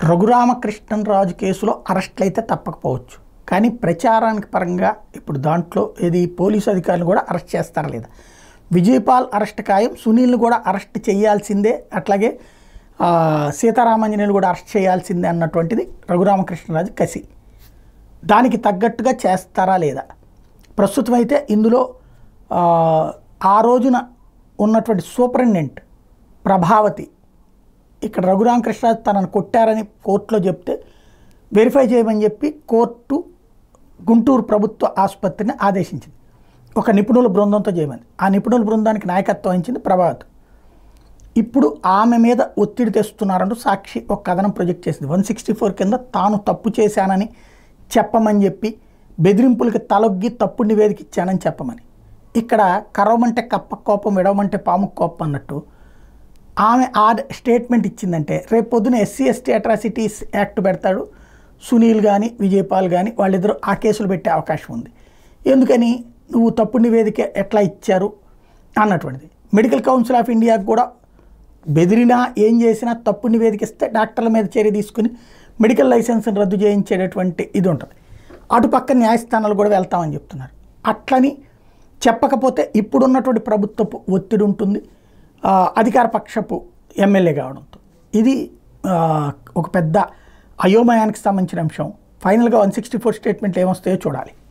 రఘురామకృష్ణరాజు కేసులో అరెస్టులు అయితే తప్పకపోవచ్చు కానీ ప్రచారానికి పరంగా ఇప్పుడు దాంట్లో ఇది పోలీసు అధికారులు కూడా అరెస్ట్ చేస్తారా లేదా విజయపాల్ అరెస్ట్ ఖాయం సునీల్ని కూడా అరెస్ట్ చేయాల్సిందే అట్లాగే ఆ, సీతారామాంజనేయులు కూడా అరెస్ట్ చేయాల్సిందే అన్నటువంటిది రఘురామకృష్ణరాజు కసి దానికి తగ్గట్టుగా చేస్తారా లేదా ప్రస్తుతం అయితే ఇందులో ఆ, ఆ రోజున ఉన్నటువంటి సూపరింటెండెంట్ ప్రభావతి ఇక్కడ రఘురామకృష్ణరాజు తనను కొట్టారని కోర్టులో చెప్తే వెరిఫై చేయమని చెప్పి కోర్టు గుంటూరు ప్రభుత్వ ఆసుపత్రిని ఆదేశించింది ఒక నిపుణుల బృందంతో చేయమని ఆ నిపుణుల బృందానికి నాయకత్వం వహించింది ప్రభావతి ఇప్పుడు ఆమె మీద ఒత్తిడి తెస్తున్నారంటూ సాక్షి ఒక కథనం ప్రొజెక్ట్ చేసింది వన్ సిక్స్టీ ఫోర్ కింద తాను తప్పు చేశానని చెప్పమని చెప్పి బెదిరింపులకి తలొగ్గి తప్పుడు నివేదిక ఇచ్చానని చెప్పమని ఇక్కడ కరవమంటే కప్ప కోపం విడవమంటే పాము కోపం అన్నట్టు ఆమె ఆ స్టేట్మెంట్ ఇచ్చిందంటే రేపు పొద్దున ఎస్సీ ఎస్టీ అట్రాసిటీస్ యాక్ట్ పెడతాడు సునీల్ కానీ విజయపాల్ కానీ వాళ్ళిద్దరూ ఆ కేసులు పెట్టే అవకాశం ఉంది ఎందుకని నువ్వు తప్పుడు నివేదిక ఎట్లా ఇచ్చారు అన్నటువంటిది మెడికల్ కౌన్సిల్ ఆఫ్ ఇండియాకు కూడా బెదిరినా ఏం చేసినా తప్పు నివేదిక ఇస్తే డాక్టర్ల మీద చర్య తీసుకుని మెడికల్ లైసెన్స్ని రద్దు చేయించేటటువంటి ఇది ఉంటుంది అటుపక్క న్యాయస్థానాలు కూడా వెళ్తామని చెప్తున్నారు అట్లని చెప్పకపోతే ఇప్పుడున్నటువంటి ప్రభుత్వపు ఒత్తిడి ఉంటుంది ఆ, అధికార పక్షపు ఎమ్మెల్యే కావడంతో ఇది ఆ, ఒక పెద్ద అయోమయానికి సంబంధించిన అంశం ఫైనల్గా వన్ సిక్స్టీ ఫోర్ స్టేట్మెంట్లు ఏమొస్తాయో చూడాలి